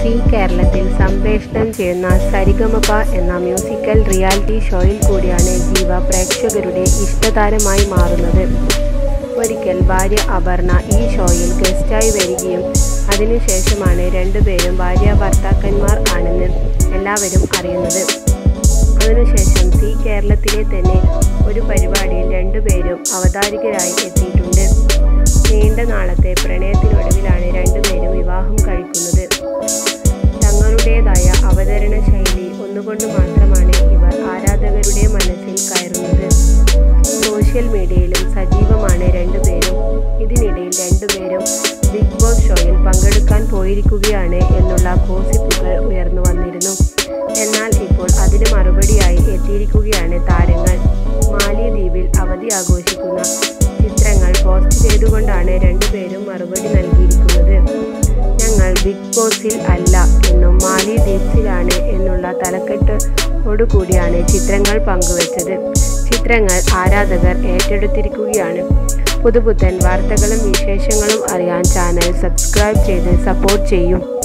C കേരളത്തിൽ സംപ്രേഷണം ചെയ്യുന്ന സരിഗമപ എന്ന മ്യൂസിക്കൽ റിയാലിറ്റി ഷോയിൽ കൂടിയാണ് ജീവ പ്രേക്ഷകരുടെ ഇഷ്ടതാരമായി മാറുന്നത് ഒരിക്കൽ ഭാര്യ അപർണ ഈ ഷോയിൽ ഗസ്റ്റായി വരികയും അതിനുശേഷമാണ് രണ്ടുപേരും ഭാര്യ ഭർത്താക്കന്മാർ ആണെന്ന് എല്ലാവരും അറിയുന്നത് അതിനുശേഷം സി കേരളത്തിലെ തന്നെ ഒരു പരിപാടിയിൽ രണ്ടുപേരും അവതാരികരായി എത്തിയിട്ടുണ്ട് നീണ്ട നാളത്തെ പ്രണയത്തിനൊടുവിലാണ് രണ്ടുപേരും വിവാഹം കഴിക്കുന്നത് തങ്ങളുടേതായ അവതരണ ശൈലി ഒന്നുകൊണ്ട് മാത്രമാണ് ഇവർ ആരാധകരുടെ മനസ്സിൽ കയറുന്നത് സോഷ്യൽ മീഡിയയിലും സജീവമാണ് രണ്ടുപേരും ഇതിനിടയിൽ രണ്ടുപേരും ബിഗ് ബോസ് ഷോയിൽ പങ്കെടുക്കാൻ പോയിരിക്കുകയാണ് എന്നുള്ള ഗോസിപ്പുകൾ ഉയർന്നു വന്നിരുന്നു എന്നാൽ ഇപ്പോൾ അതിന് മറുപടിയായി എത്തിയിരിക്കുകയാണ് താരങ്ങൾ മാലിദ്വീപിൽ അവധി ആഘോഷിക്കുന്ന ചിത്രങ്ങൾ പോസ്റ്റ് ചെയ്തുകൊണ്ടാണ് രണ്ടുപേരും മറുപടി നൽകിയിരിക്കുന്നത് ഞങ്ങൾ ബിഗ് ബോസിൽ അല്ല എന്നും മാലിദ്വീപ്സിലാണ് എന്നുള്ള തലക്കെട്ടോടുകൂടിയാണ് ചിത്രങ്ങൾ പങ്കുവച്ചത് ചിത്രങ്ങൾ ആരാധകർ ഏറ്റെടുത്തിരിക്കുകയാണ് പുതുപുത്തൻ വാർത്തകളും വിശേഷങ്ങളും അറിയാൻ ചാനൽ സബ്സ്ക്രൈബ് ചെയ്ത് സപ്പോർട്ട് ചെയ്യും